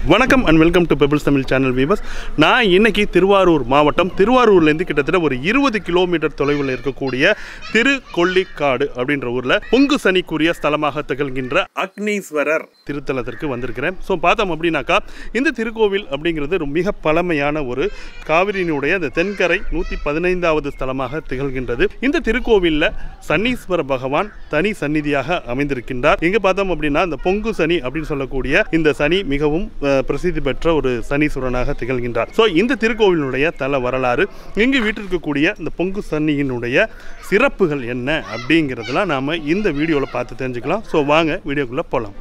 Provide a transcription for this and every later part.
வணக்கம் and welcome to Pebbles Tamil channel viewers நான் இன்னைக்கு திருவாரூர் மாவட்டம் திருவாரூர்லேருந்து கிட்டத்தட்ட ஒரு இருபது கிலோமீட்டர் தொலைவில் இருக்கக்கூடிய திருக்கொள்ளிக்காடு அப்படின்ற ஊரில் பொங்கு சனிக்குரிய ஸ்தலமாக திகழ்கின்ற அக்னீஸ்வரர் திருத்தலத்திற்கு வந்திருக்கிறேன் ஸோ பார்த்தோம் அப்படின்னாக்கா இந்த திருக்கோவில் அப்படிங்கிறது ஒரு மிக பழமையான ஒரு காவிரியினுடைய அந்த தென்கரை நூற்றி பதினைந்தாவது ஸ்தலமாக திகழ்கின்றது இந்த திருக்கோவிலில் சன்னீஸ்வர பகவான் தனி சந்நிதியாக அமைந்திருக்கின்றார் இங்கே பார்த்தோம் அப்படின்னா இந்த பொங்கு சனி அப்படின்னு சொல்லக்கூடிய இந்த சனி மிகவும் அஹ், பிரசித்தி பெற்ற ஒரு சனீஸ்வரனாக திகழ்கின்றார் ஸோ இந்த திருக்கோவிலினுடைய தல வரலாறு இங்கு வீட்டிற்கக்கூடிய இந்த பொங்கு சனியினுடைய சிறப்புகள் என்ன அப்படிங்கிறதெல்லாம் நாம் இந்த வீடியோவில் பார்த்து தெரிஞ்சுக்கலாம் ஸோ வாங்க வீடியோக்குள்ளே போகலாம்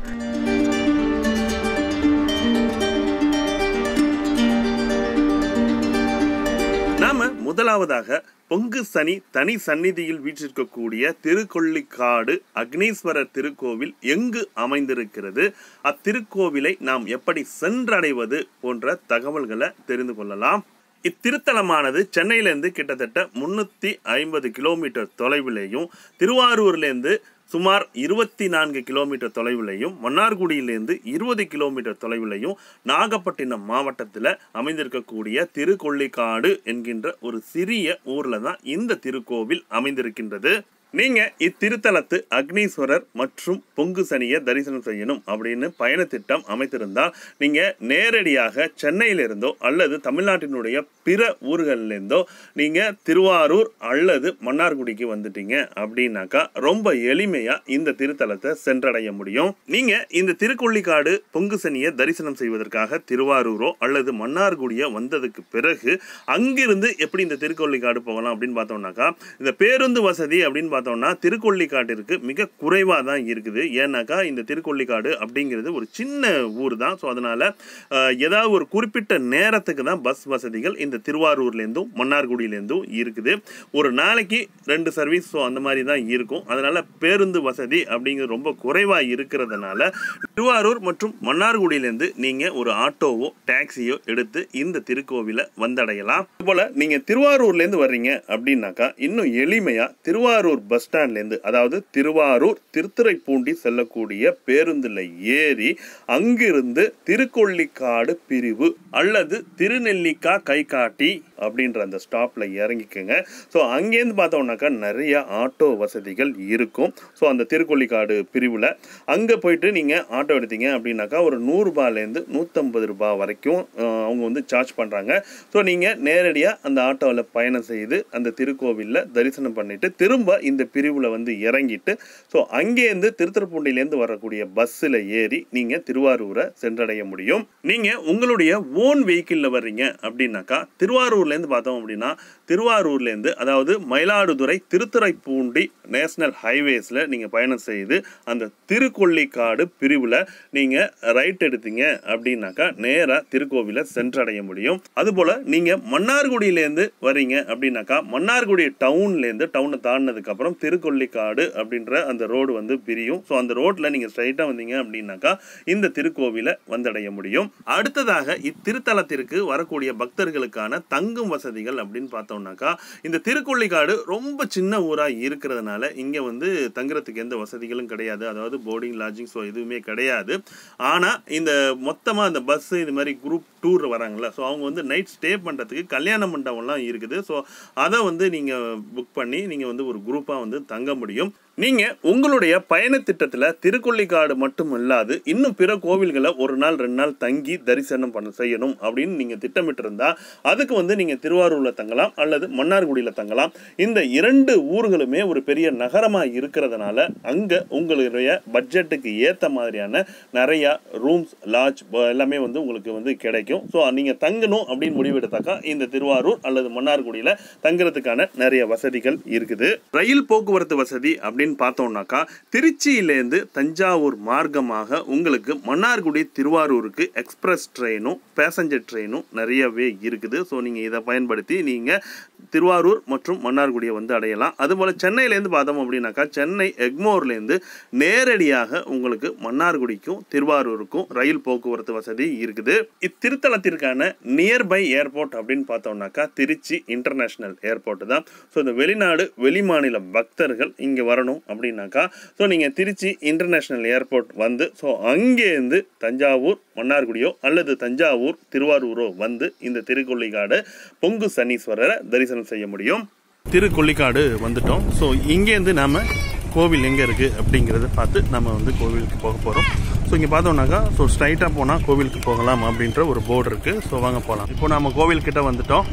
நாம முதலாவதாக பொங்கு சனி தனி சந்நிதியில் வீற்றிருக்கக்கூடிய திருக்கொள்ளிக்காடு அக்னீஸ்வரர் திருக்கோவில் எங்கு அமைந்திருக்கிறது அத்திருக்கோவிலை நாம் எப்படி சென்றடைவது போன்ற தகவல்களை தெரிந்து கொள்ளலாம் இத்திருத்தலமானது சென்னையிலேருந்து கிட்டத்தட்ட முன்னூற்றி ஐம்பது கிலோமீட்டர் தொலைவிலேயும் திருவாரூர்லேருந்து சுமார் இருபத்தி நான்கு கிலோமீட்டர் தொலைவிலையும் மன்னார்குடியிலேருந்து இருபது கிலோமீட்டர் தொலைவிலையும் நாகப்பட்டினம் மாவட்டத்தில் அமைந்திருக்கக்கூடிய திருக்கொள்ளிக்காடு என்கின்ற ஒரு சிறிய ஊரில் தான் இந்த திருக்கோவில் அமைந்திருக்கின்றது நீங்க இத்திருத்தலத்து அக்னீஸ்வரர் மற்றும் பொங்கு சனியை தரிசனம் செய்யணும் அப்படின்னு பயண திட்டம் அமைத்திருந்தால் நீங்க நேரடியாக சென்னையிலிருந்தோ அல்லது தமிழ்நாட்டினுடைய பிற ஊர்களிலிருந்தோ நீங்க திருவாரூர் அல்லது மன்னார்குடிக்கு வந்துட்டீங்க அப்படின்னாக்கா ரொம்ப எளிமையா இந்த திருத்தலத்தை சென்றடைய முடியும் நீங்க இந்த திருக்கொள்ளிக்காடு பொங்கு சனியை தரிசனம் செய்வதற்காக திருவாரூரோ அல்லது மன்னார்குடியோ வந்ததுக்கு பிறகு அங்கிருந்து எப்படி இந்த திருக்கொள்ளிக்காடு போகலாம் அப்படின்னு பார்த்தோம்னாக்கா இந்த பேருந்து வசதி அப்படின்னு பார்த்தோம்னா திருக்கொள்ளிக்காட்டிற்கு மிக குறைவாக தான் இருக்குது ஏன்னாக்கா இந்த திருக்கொள்ளிக்காடு அப்படிங்கிறது ஒரு சின்ன ஊர் தான் ஸோ அதனால அஹ், ஏதாவது ஒரு குறிப்பிட்ட நேரத்துக்கு தான் பஸ் வசதிகள் இந்த திருவாரூர்லேருந்தும் மன்னார்குடியிலேருந்தும் இருக்குது ஒரு நாளைக்கு ரெண்டு சர்வீஸ் ஸோ அந்த மாதிரி தான் இருக்கும் அதனால பேருந்து வசதி அப்படிங்கிறது ரொம்ப குறைவாக இருக்கிறதுனால திருவாரூர் மற்றும் மன்னார்குடியிலேருந்து நீங்கள் ஒரு ஆட்டோவோ டாக்ஸியோ எடுத்து இந்த திருக்கோவிலை வந்தடையலாம் போல நீங்கள் திருவாரூர்லேருந்து வர்றீங்க அப்படின்னாக்கா இன்னும் எளிமையாக திருவாரூர் பஸ் ஸ்டாண்ட்லேருந்து அதாவது திருவாரூர் திருத்துறைப்பூண்டி செல்லக்கூடிய பேருந்தில் ஏறி அங்கிருந்து திருக்கொள்ளிக்காடு பிரிவு அல்லது திருநெல்லிக்கா கைகாட்டி அப்படின்ற அந்த ஸ்டாப்பில் இறங்கிக்கோங்க ஸோ அங்கேருந்து பார்த்தோம்னாக்கா நிறைய ஆட்டோ வசதிகள் இருக்கும் ஸோ அந்த திருக்கொள்ளிக்காடு பிரிவில் அங்கே போயிட்டு நீங்கள் ஆட்டோ எடுத்தீங்க அப்படின்னாக்கா ஒரு நூறுரூபாலேருந்து நூற்றம்பது ரூபாய் வரைக்கும் அஹ், அவங்க வந்து சார்ஜ் பண்ணுறாங்க ஸோ நீங்கள் நேரடியாக அந்த ஆட்டோவில் பயணம் செய்து அந்த திருக்கோவிலில் தரிசனம் பண்ணிட்டு திரும்ப இந்த பிரிவில் வந்து இறங்கிட்டு ஸோ அங்கேருந்து திருத்துறைப்பூண்டிலேருந்து வரக்கூடிய பஸ்ஸில் ஏறி நீங்கள் திருவாரூரை சென்றடைய முடியும் நீங்கள் உங்களுடைய ஓன் வெஹிக்கிளில் வர்றீங்க அப்படின்னாக்கா திருவாரூர்லேருந்து பார்த்தோம் அப்படின்னா திருவாரூர்லேருந்து அதாவது மயிலாடுதுறை திருத்துறைப்பூண்டி நேஷனல் ஹைவேஸில் நீங்கள் பயணம் செய்து அந்த திருக்கொள்ளிக்காடு பிரிவில் நீங்கள் ரைட் எடுத்தீங்க அப்படின்னாக்கா நேராக திருக்கோவிலை சென்றடைய முடியும் அதுபோல் நீங்கள் மன்னார்குடியிலேருந்து வரீங்க அப்படின்னாக்கா மன்னார்குடி டவுன்லேருந்து டவுனை தாண்டினதுக்கப்புறம் திருக்கொள்ளிக்காடு அப்படின்ற அந்த ரோடு வந்து பிரியும் ஸோ அந்த ரோட்டில் நீங்கள் ஸ்ட்ரைட்டாக வந்தீங்க அப்படின்னாக்கா இந்த திருக்கோவிலை வந்தடைய முடியும் அடுத்ததாக இத்திருத்தலத்திற்கு வரக்கூடிய பக்தர்களுக்கான தங்கும் வசதிகள் அப்படின்னு பார்த்தோம்னாக்கா இந்த திருக்கொள்ளிக்காடு ரொம்ப சின்ன ஊராக இருக்கிறதுனால இங்கே வந்து தங்குறதுக்கு எந்த வசதிகளும் கிடையாது அதாவது போர்டிங் லாட்ஜிங் ஸோ எதுவுமே கிடையாது ஆனால் இந்த மொத்தமாக இந்த பஸ்ஸு இது மாதிரி குரூப் டூர் வராங்கல்ல ஸோ அவங்க வந்து நைட் ஸ்டே பண்ணுறதுக்கு கல்யாண மண்டபம்லாம் இருக்குது ஸோ அதை வந்து நீங்கள் புக் பண்ணி நீங்கள் வந்து ஒரு குரூப்பாக வந்து தங்க முடியும் நீங்கள் உங்களுடைய பயண திட்டத்தில் திருக்கொள்ளிக்காடு மட்டும் இல்லாது இன்னும் பிற கோவில்களை ஒரு நாள் ரெண்டு நாள் தங்கி தரிசனம் பண்ண செய்யணும் அப்படின்னு நீங்கள் திட்டமிட்டிருந்தா அதுக்கு வந்து நீங்கள் திருவாரூரில் தங்கலாம் அல்லது மன்னார்குடியில் தங்கலாம் இந்த இரண்டு ஊர்களுமே ஒரு பெரிய நகரமாக இருக்கிறதுனால அங்கே உங்களுடைய பட்ஜெட்டுக்கு ஏற்ற மாதிரியான நிறையா ரூம்ஸ் லாட்ஜ் எல்லாமே வந்து உங்களுக்கு வந்து கிடைக்கும் ஸோ நீங்கள் தங்கணும் அப்படின்னு முடிவெடுத்தாக்கா இந்த திருவாரூர் அல்லது மன்னார்குடியில் தங்குறதுக்கான நிறைய வசதிகள் இருக்குது ரயில் போக்குவரத்து வசதி அப்படின்னு பார்த்தோம்னாக்கா திருச்சியிலேருந்து தஞ்சாவூர் மார்க்கமாக உங்களுக்கு மன்னார்குடி திருவாரூருக்கு எக்ஸ்பிரஸ் ட்ரெயினும் பேசஞ்சர் ட்ரெயினும் நிறையவே இருக்குது ஸோ நீங்கள் இதை பயன்படுத்தி நீங்கள் திருவாரூர் மற்றும் மன்னார்குடியை வந்து அடையலாம் அதுபோல் சென்னையிலேருந்து பார்த்தோம் அப்படின்னாக்கா சென்னை எக்மோர்லேருந்து நேரடியாக உங்களுக்கு மன்னார்குடிக்கும் திருவாரூருக்கும் ரயில் போக்குவரத்து வசதி இருக்குது இத்திருத்தலத்திற்கான நியர்பை ஏர்போர்ட் அப்படின்னு பார்த்தோம்னாக்கா திருச்சி இன்டர்நேஷ்னல் ஏர்போர்ட் தான் ஸோ இந்த வெளிநாடு வெளிமாநில பக்தர்கள் இங்கே வரணும் வரணும் அப்படின்னாக்கா ஸோ நீங்கள் திருச்சி இன்டர்நேஷ்னல் ஏர்போர்ட் வந்து ஸோ அங்கேருந்து தஞ்சாவூர் மன்னார்குடியோ அல்லது தஞ்சாவூர் திருவாரூரோ வந்து இந்த திருக்கொள்ளிக்காடு பொங்கு சனீஸ்வரரை தரிசனம் செய்ய முடியும் திருக்கொள்ளிக்காடு வந்துட்டோம் ஸோ இங்கேருந்து நாம் கோவில் எங்கே இருக்குது அப்படிங்கிறத பார்த்து நம்ம வந்து கோவிலுக்கு போக போகிறோம் ஸோ இங்கே பார்த்தோம்னாக்கா ஸோ ஸ்ட்ரைட்டாக போனால் கோவிலுக்கு போகலாம் அப்படின்ற ஒரு போர்டு இருக்குது ஸோ வாங்க போகலாம் இப்போ நம்ம கோவில்கிட்ட வந்துட்டோம்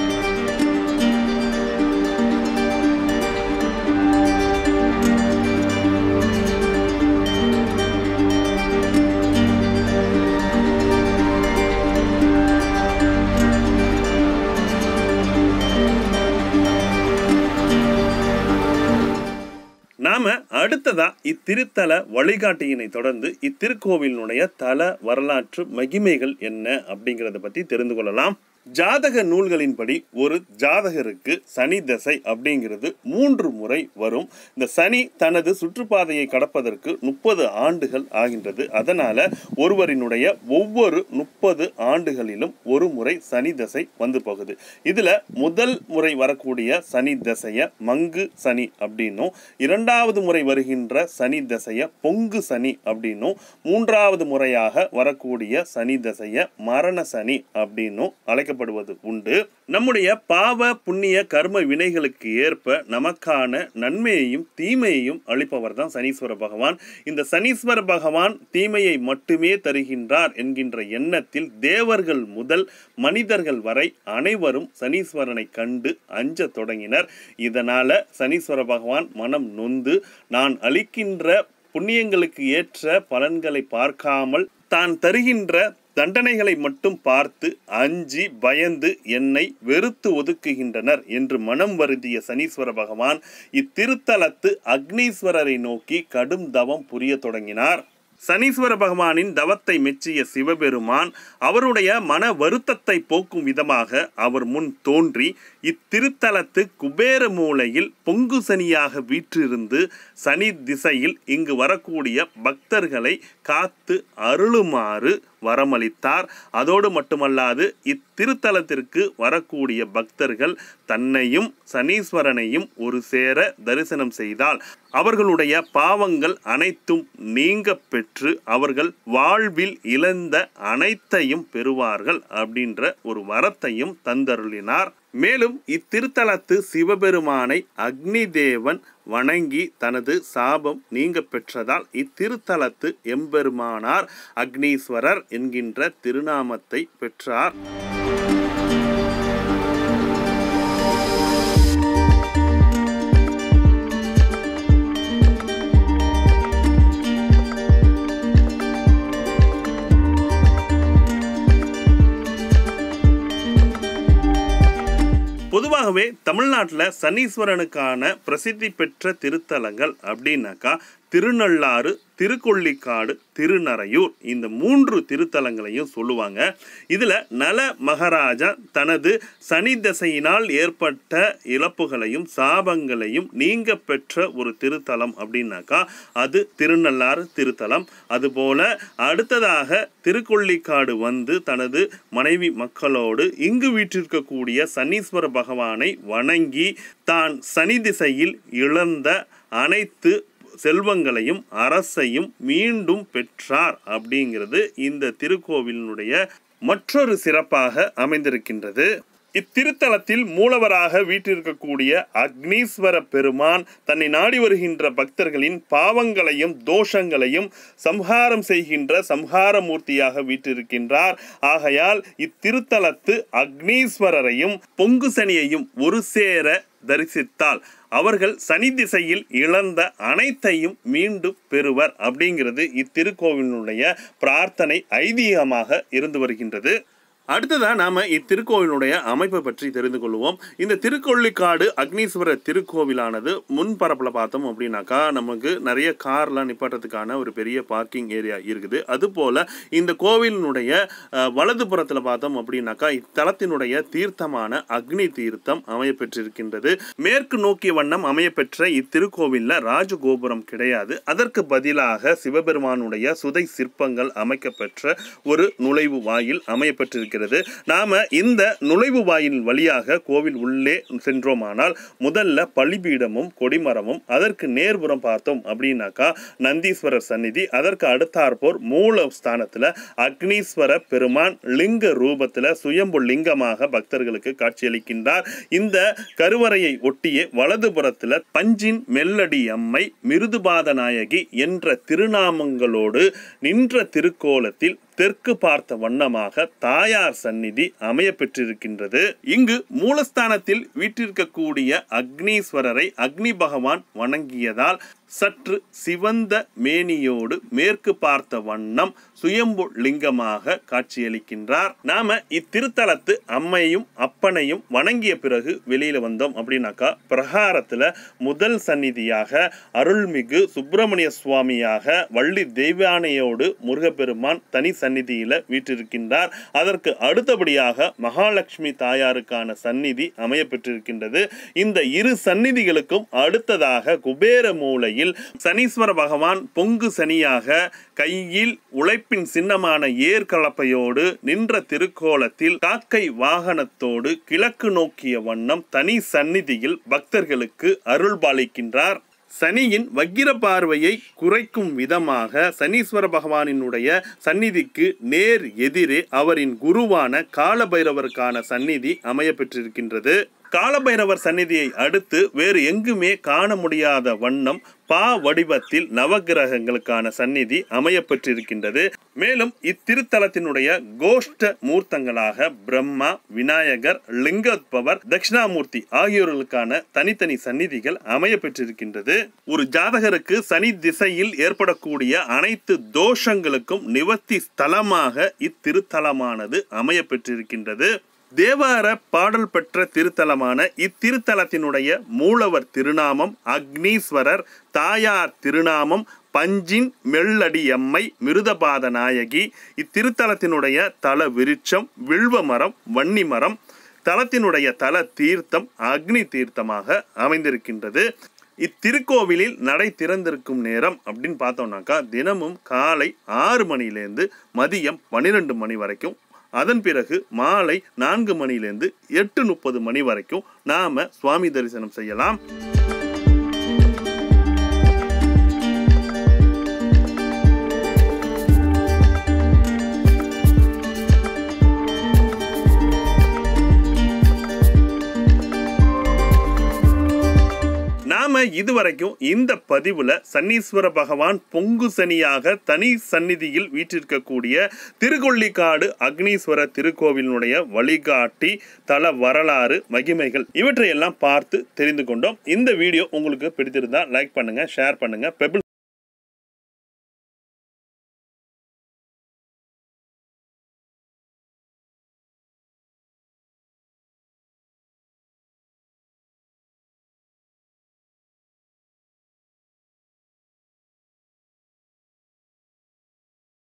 நாம அடுத்ததா இத்திருத்தல வழிகாட்டியினை தொடர்ந்து இத்திருக்கோவிலினுடைய தல வரலாற்று மகிமைகள் என்ன அப்படிங்கிறத பத்தி தெரிந்து கொள்ளலாம் ஜாதக நூல்களின்படி ஒரு ஜாதகருக்கு சனி தசை அப்படிங்கிறது மூன்று முறை வரும் இந்த சனி தனது சுற்றுப்பாதையை கடப்பதற்கு முப்பது ஆண்டுகள் ஆகின்றது அதனால ஒருவரினுடைய ஒவ்வொரு முப்பது ஆண்டுகளிலும் ஒரு முறை சனி தசை வந்து போகுது இதுல முதல் முறை வரக்கூடிய சனி தசைய மங்கு சனி அப்படின்னும் இரண்டாவது முறை வருகின்ற சனி தசைய பொங்கு சனி அப்படின்னும் மூன்றாவது முறையாக வரக்கூடிய சனி தசைய மரண சனி அப்படின்னும் அழைக்கப்படுவது உண்டு நம்முடைய பாவ புண்ணிய கர்ம வினைகளுக்கு ஏற்ப நமக்கான நன்மையையும் தீமையையும் அளிப்பவர் தான் சனீஸ்வர பகவான் இந்த சனீஸ்வர பகவான் தீமையை மட்டுமே தருகின்றார் என்கின்ற எண்ணத்தில் தேவர்கள் முதல் மனிதர்கள் வரை அனைவரும் சனீஸ்வரனை கண்டு அஞ்ச தொடங்கினர் இதனால சனீஸ்வர பகவான் மனம் நொந்து நான் அளிக்கின்ற புண்ணியங்களுக்கு ஏற்ற பலன்களை பார்க்காமல் தான் தருகின்ற தண்டனைகளை மட்டும் பார்த்து அஞ்சி பயந்து என்னை வெறுத்து ஒதுக்குகின்றனர் என்று மனம் வருந்திய சனீஸ்வர பகவான் இத்திருத்தலத்து அக்னீஸ்வரரை நோக்கி கடும் தவம் புரிய தொடங்கினார் சனீஸ்வர பகவானின் தவத்தை மெச்சிய சிவபெருமான் அவருடைய மன வருத்தத்தை போக்கும் விதமாக அவர் முன் தோன்றி இத்திருத்தலத்து குபேர மூலையில் பொங்கு சனியாக வீற்றிருந்து சனி திசையில் இங்கு வரக்கூடிய பக்தர்களை காத்து அருளுமாறு வரமளித்தார் அதோடு மட்டுமல்லாது இத்திருத்தலத்திற்கு வரக்கூடிய பக்தர்கள் தன்னையும் சனீஸ்வரனையும் ஒரு சேர தரிசனம் செய்தால் அவர்களுடைய பாவங்கள் அனைத்தும் நீங்க பெற்று அவர்கள் வாழ்வில் இழந்த அனைத்தையும் பெறுவார்கள் அப்படின்ற ஒரு வரத்தையும் தந்தருளினார் மேலும் இத்திருத்தலத்து சிவபெருமானை அக்னி தேவன் வணங்கி தனது சாபம் நீங்க பெற்றதால் இத்திருத்தலத்து எம்பெருமானார் அக்னீஸ்வரர் என்கின்ற திருநாமத்தை பெற்றார் பொதுவாகவே தமிழ்நாட்டில் சனீஸ்வரனுக்கான பிரசித்தி பெற்ற திருத்தலங்கள் அப்படின்னாக்கா திருநள்ளாறு திருக்கொள்ளிக்காடு திருநறையூர் இந்த மூன்று திருத்தலங்களையும் சொல்லுவாங்க இதில் நல மகாராஜா தனது சனி தசையினால் ஏற்பட்ட இழப்புகளையும் சாபங்களையும் நீங்க பெற்ற ஒரு திருத்தலம் அப்படின்னாக்கா அது திருநள்ளாறு திருத்தலம் அதுபோல அடுத்ததாக திருக்கொள்ளிக்காடு வந்து தனது மனைவி மக்களோடு இங்கு வீற்றிருக்கக்கூடிய சனீஸ்வர பகவானை வணங்கி தான் சனி திசையில் இழந்த அனைத்து செல்வங்களையும் அரசையும் மீண்டும் பெற்றார் அப்படிங்கிறது இந்த திருக்கோவிலினுடைய மற்றொரு சிறப்பாக அமைந்திருக்கின்றது இத்திருத்தலத்தில் மூலவராக வீற்றிருக்கக்கூடிய அக்னீஸ்வர பெருமான் தன்னை நாடி வருகின்ற பக்தர்களின் பாவங்களையும் தோஷங்களையும் சம்ஹாரம் செய்கின்ற சம்ஹார மூர்த்தியாக வீற்றிருக்கின்றார் ஆகையால் இத்திருத்தலத்து அக்னீஸ்வரரையும் பொங்கு சனியையும் ஒரு சேர தரிசித்தால் அவர்கள் சனி திசையில் இழந்த அனைத்தையும் மீண்டும் பெறுவர் அப்படிங்கிறது இத்திருக்கோவிலுடைய பிரார்த்தனை ஐதீகமாக இருந்து வருகின்றது அடுத்ததாக நாம் இத்திருக்கோவிலுடைய அமைப்பை பற்றி தெரிந்து கொள்வோம் இந்த திருக்கொள்ளிக்காடு அக்னீஸ்வரர் திருக்கோவிலானது முன்பரப்பில் பார்த்தோம் அப்படின்னாக்கா நமக்கு நிறைய கார்லாம் நிப்பாட்டத்துக்கான ஒரு பெரிய பார்க்கிங் ஏரியா இருக்குது அதுபோல் இந்த கோவிலினுடைய அஹ், வலது புறத்தில் பார்த்தோம் அப்படின்னாக்கா இத்தலத்தினுடைய தீர்த்தமான அக்னி தீர்த்தம் அமையப்பெற்றிருக்கின்றது மேற்கு நோக்கிய வண்ணம் அமையப்பெற்ற இத்திருக்கோவிலில் ராஜகோபுரம் கிடையாது அதற்கு பதிலாக சிவபெருமானுடைய சுதை சிற்பங்கள் அமைக்கப்பெற்ற ஒரு நுழைவு வாயில் அமையப்பெற்றிருக்கிறது இருக்கிறது நாம இந்த நுழைவு வாயில் வழியாக கோவில் உள்ளே சென்றோமானால் முதல்ல பலிபீடமும் கொடிமரமும் அதற்கு நேர்புறம் பார்த்தோம் அப்படின்னாக்கா நந்தீஸ்வரர் சந்நிதி அதற்கு அடுத்தாற்போர் மூல ஸ்தானத்துல அக்னீஸ்வர பெருமான் லிங்க ரூபத்துல சுயம்பு லிங்கமாக பக்தர்களுக்கு காட்சியளிக்கின்றார் இந்த கருவறையை ஒட்டிய வலதுபுறத்துல பஞ்சின் மெல்லடி அம்மை மிருதுபாத நாயகி என்ற திருநாமங்களோடு நின்ற திருக்கோலத்தில் தெற்கு பார்த்த வண்ணமாக தாயார் சந்நிதி அமைய பெற்றிருக்கின்றது இங்கு மூலஸ்தானத்தில் வீற்றிருக்கக்கூடிய அக்னீஸ்வரரை அக்னி பகவான் வணங்கியதால் சற்று சிவந்த மேனியோடு மேற்கு பார்த்த வண்ணம் சுயம்பு லிங்கமாக காட்சியளிக்கின்றார் நாம இத்திருத்தலத்து அம்மையும் அப்பனையும் வணங்கிய பிறகு வெளியில வந்தோம் அப்படின்னாக்கா பிரகாரத்துல முதல் சந்நிதியாக அருள்மிகு சுப்பிரமணிய சுவாமியாக வள்ளி தெய்வானையோடு முருகப்பெருமான் தனி சந்நிதியில வீற்றிருக்கின்றார் அதற்கு அடுத்தபடியாக மகாலட்சுமி தாயாருக்கான சந்நிதி அமைய பெற்றிருக்கின்றது இந்த இரு சந்நிதிகளுக்கும் அடுத்ததாக குபேர மூலையில் சனீஸ்வர பகவான் பொங்கு சனியாக கையில் உழைப்பின் சின்னமான ஏர்கலப்பையோடு நின்ற திருக்கோலத்தில் காக்கை வாகனத்தோடு கிழக்கு நோக்கிய வண்ணம் தனி சந்நிதியில் பக்தர்களுக்கு அருள்பாலிக்கின்றார் சனியின் வக்கிர பார்வையை குறைக்கும் விதமாக சனீஸ்வர பகவானினுடைய சந்நிதிக்கு நேர் எதிரே அவரின் குருவான காலபைரவருக்கான சந்நிதி அமைய பெற்றிருக்கின்றது காலபைரவர் சந்நிதியை அடுத்து வேறு எங்குமே காண முடியாத வண்ணம் பா வடிவத்தில் நவகிரகங்களுக்கான சந்நிதி அமையப்பெற்றிருக்கின்றது மேலும் இத்திருத்தலத்தினுடைய கோஷ்ட மூர்த்தங்களாக பிரம்மா விநாயகர் லிங்கோத்பவர் தட்சிணாமூர்த்தி ஆகியோர்களுக்கான தனித்தனி சந்நிதிகள் அமைய பெற்றிருக்கின்றது ஒரு ஜாதகருக்கு சனி திசையில் ஏற்படக்கூடிய அனைத்து தோஷங்களுக்கும் நிவர்த்தி ஸ்தலமாக இத்திருத்தலமானது அமைய பெற்றிருக்கின்றது தேவார பாடல் பெற்ற திருத்தலமான இத்திருத்தலத்தினுடைய மூலவர் திருநாமம் அக்னீஸ்வரர் தாயார் திருநாமம் பஞ்சின் மெல்லடியம்மை மிருதபாத நாயகி இத்திருத்தலத்தினுடைய தல விருட்சம் வில்வ மரம் வன்னி மரம் தலத்தினுடைய தல தீர்த்தம் அக்னி தீர்த்தமாக அமைந்திருக்கின்றது இத்திருக்கோவிலில் நடை திறந்திருக்கும் நேரம் அப்படின்னு பார்த்தோம்னாக்கா தினமும் காலை ஆறு மணிலேருந்து மதியம் பன்னிரெண்டு மணி வரைக்கும் அதன் பிறகு மாலை நான்கு மணிலேருந்து எட்டு முப்பது மணி வரைக்கும் நாம சுவாமி தரிசனம் செய்யலாம் நாம இதுவரைக்கும் இந்த பதிவுல சன்னீஸ்வர பகவான் பொங்கு சனியாக தனி சந்நிதியில் வீற்றிருக்கக்கூடிய திருக்கொள்ளிக்காடு அக்னீஸ்வர திருக்கோவிலினுடைய வழிகாட்டி தல வரலாறு மகிமைகள் இவற்றையெல்லாம் பார்த்து தெரிந்து கொண்டோம் இந்த வீடியோ உங்களுக்கு பிடித்திருந்தா லைக் பண்ணுங்க ஷேர் பண்ணுங்க பெபிள்